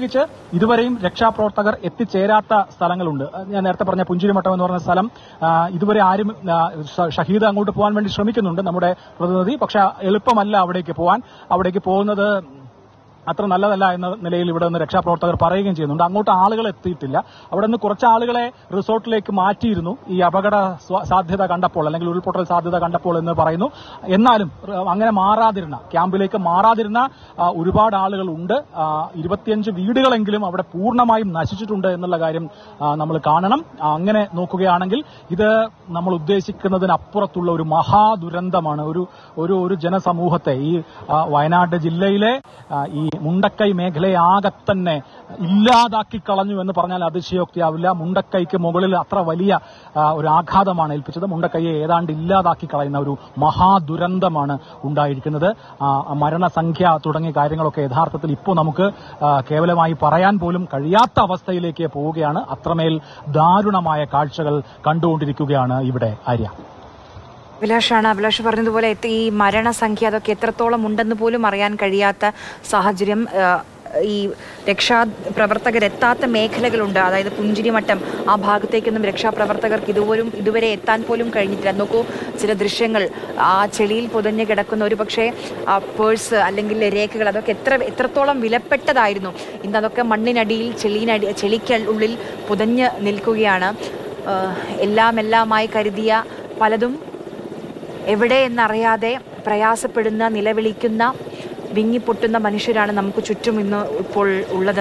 പ്രത്യേകിച്ച് ഇതുവരെയും രക്ഷാപ്രവർത്തകർ എത്തിച്ചേരാത്ത സ്ഥലങ്ങളുണ്ട് ഞാൻ നേരത്തെ പറഞ്ഞ പുഞ്ചിരിമട്ടം എന്ന് പറഞ്ഞ സ്ഥലം ആ, ഇതുവരെ ആരും ആ, ഷ- ഷഹീദ് അങ്ങോട്ട് പോകാൻ വേണ്ടി ശ്രമിക്കുന്നുണ്ട് നമ്മുടെ പ്രതിനിധി പക്ഷെ എളുപ്പമല്ല അവിടേക്ക് പോകാൻ അവിടേക്ക് പോകുന്നത് അത്ര നല്ലതല്ല എന്ന നിലയിൽ ഇവിടെ നിന്ന് രക്ഷാപ്രവർത്തകർ പറയുകയും ചെയ്യുന്നുണ്ട് അങ്ങോട്ട് ആളുകൾ എത്തിയിട്ടില്ല അവിടെ നിന്ന് കുറച്ച് ആളുകളെ റിസോർട്ടിലേക്ക് മാറ്റിയിരുന്നു ഈ അപകട സ്വ- സാധ്യത കണ്ടപ്പോൾ അല്ലെങ്കിൽ ഉരുൾപൊട്ടൽ സാധ്യത കണ്ടപ്പോൾ എന്ന് പറയുന്നു എന്നാലും ഏഹ്, അങ്ങനെ മാറാതിരുന്ന ക്യാമ്പിലേക്ക് മാറാതിരുന്ന ആ, ഒരുപാട് ആളുകൾ ഉണ്ട് ആ, ഇരുപത്തിയഞ്ച് വീടുകളെങ്കിലും അവിടെ പൂർണ്ണമായും നശിച്ചിട്ടുണ്ട് എന്നുള്ള കാര്യം ആ, നമ്മൾ കാണണം ആ, അങ്ങനെ നോക്കുകയാണെങ്കിൽ ഇത് നമ്മൾ ഉദ്ദേശിക്കുന്നതിനപ്പുറത്തുള്ള ഒരു മഹാദുരന്തമാണ് ഒരു ഒരു ഒരു ജനസമൂഹത്തെ ഈ ആ, വയനാട് ജില്ലയിലെ ആ, ഈ മുണ്ടക്കൈ മേഖലയെ ആകെ തന്നെ ഇല്ലാതാക്കി കളഞ്ഞു എന്ന് പറഞ്ഞാൽ അതിശയോക്തിയാവില്ല മുണ്ടക്കൈക്ക് മുകളിൽ അത്ര വലിയ ആ, ഒരു ആഘാതമാണ് ഏൽപ്പിച്ചത് മുണ്ടക്കൈയെ ഏതാണ്ട് ഇല്ലാതാക്കി കളയുന്ന ഒരു മഹാദുരന്തമാണ് ഉണ്ടായിരിക്കുന്നത് ആ, മരണസംഖ്യ തുടങ്ങിയ കാര്യങ്ങളൊക്കെ യഥാർത്ഥത്തിൽ ഇപ്പോൾ നമുക്ക് ആ, കേവലമായി പറയാൻ പോലും കഴിയാത്ത അവസ്ഥയിലേക്ക് പോവുകയാണ് അത്രമേൽ ദാരുണമായ കാഴ്ചകൾ കണ്ടുകൊണ്ടിരിക്കുകയാണ് ഇവിടെ ആര്യ അഭിലാഷാണ് അഭിലാഷ് പറഞ്ഞതുപോലെ എത്ര- ഈ മരണസംഖ്യ അതൊക്കെ എത്രത്തോളം ഉണ്ടെന്ന് പോലും അറിയാൻ കഴിയാത്ത സാഹചര്യം ആ, ഈ രക്ഷാപ്രവർത്തകരെത്താത്ത മേഖലകളുണ്ട് അതായത് പുഞ്ചിരിമട്ടം ആ ഭാഗത്തേക്കൊന്നും രക്ഷാപ്രവർത്തകർക്ക് ഇതുപോലും ഇതുവരെ എത്താൻ പോലും കഴിഞ്ഞിട്ടില്ല നോക്കൂ ചില ദൃശ്യങ്ങൾ ആ ചെളിയിൽ പുതഞ്ഞ് കിടക്കുന്ന ഒരു പക്ഷേ പേഴ്സ് അല്ലെങ്കിൽ രേഖകൾ അതൊക്കെ എത്ര എത്രത്തോളം വിലപ്പെട്ടതായിരുന്നു ഇന്ന് അതൊക്കെ മണ്ണിനടിയിൽ ചെളിയിനടി ചെളിക്ക് ഉള്ളിൽ പുതഞ്ഞ് നിൽക്കുകയാണ് ആ, എല്ലാം എല്ലാമായി കരുതിയ പലതും എവിടെ എന്നറിയാതെ പ്രയാസപ്പെടുന്ന നിലവിളിക്കുന്ന വിങ്ങിപ്പൊട്ടുന്ന മനുഷ്യരാണ് നമുക്ക് ചുറ്റും ഇന്ന് ഇപ്പോൾ ഉള്ളത്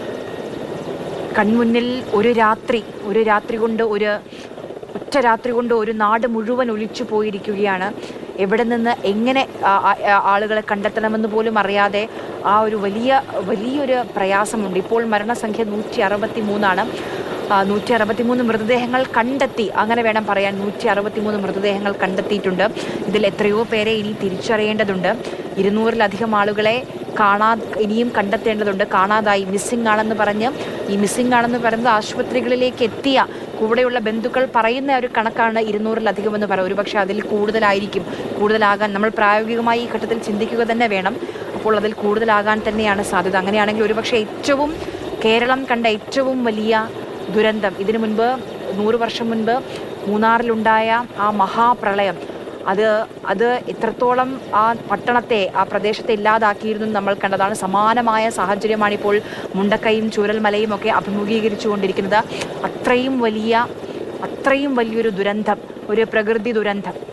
കൺമുന്നിൽ ഒരു രാത്രി ഒരു രാത്രി കൊണ്ട് ഒരു ഒറ്റ രാത്രി കൊണ്ട് ഒരു നാട് മുഴുവൻ ഒലിച്ചു പോയിരിക്കുകയാണ് എവിടെ നിന്ന് എങ്ങനെ ആ- ആ- ആ- ആളുകളെ കണ്ടെത്തണമെന്ന് പോലും അറിയാതെ ആ ഒരു വലിയ വലിയൊരു പ്രയാസമുണ്ട് ഇപ്പോൾ മരണസംഖ്യ നൂറ്റി അറുപത്തി മൂന്നാണ് നൂറ്റി അറുപത്തിമൂന്ന് മൃതദേഹങ്ങൾ കണ്ടെത്തി അങ്ങനെ വേണം പറയാൻ നൂറ്റി അറുപത്തിമൂന്ന് മൃതദേഹങ്ങൾ കണ്ടെത്തിയിട്ടുണ്ട് ഇതിൽ എത്രയോ പേരെ ഇനി തിരിച്ചറിയേണ്ടതുണ്ട് ഇരുന്നൂറിലധികം ആളുകളെ കാണാ ഇനിയും കണ്ടെത്തേണ്ടതുണ്ട് കാണാതായി മിസ്സിംഗ് ആണെന്ന് പറഞ്ഞ് ഈ മിസ്സിംഗ് ആണെന്ന് പറയുന്നത് ആശുപത്രികളിലേക്ക് എത്തിയ കൂടെയുള്ള ബന്ധുക്കൾ പറയുന്ന ഒരു കണക്കാണ് ഇരുന്നൂറിലധികം എന്ന് പറയാം ഒരുപക്ഷെ അതിൽ കൂടുതലായിരിക്കും കൂടുതലാകാൻ നമ്മൾ പ്രായോഗികമായി ഈ ഘട്ടത്തിൽ ചിന്തിക്കുക തന്നെ വേണം അപ്പോൾ അതിൽ കൂടുതലാകാൻ തന്നെയാണ് സാധ്യത അങ്ങനെയാണെങ്കിൽ ഒരുപക്ഷെ ഏറ്റവും കേരളം കണ്ട ഏറ്റവും വലിയ ദുരന്തം ഇതിനു മുൻപ് നൂറ് വർഷം മുൻപ് മൂന്നാറിലുണ്ടായ ആ മഹാപ്രളയം അത് അത് എത്രത്തോളം ആ പട്ടണത്തെ ആ പ്രദേശത്തെ ഇല്ലാതാക്കിയിരുന്നു എന്ന് നമ്മൾ കണ്ടതാണ് സമാനമായ സാഹചര്യമാണ് ഇപ്പോൾ മുണ്ടക്കൈയും ചൂരൽമലയും ഒക്കെ അഭിമുഖീകരിച്ചു കൊണ്ടിരിക്കുന്നത് അത്രയും വലിയ അത്രയും വലിയൊരു ദുരന്തം ഒരു പ്രകൃതി ദുരന്തം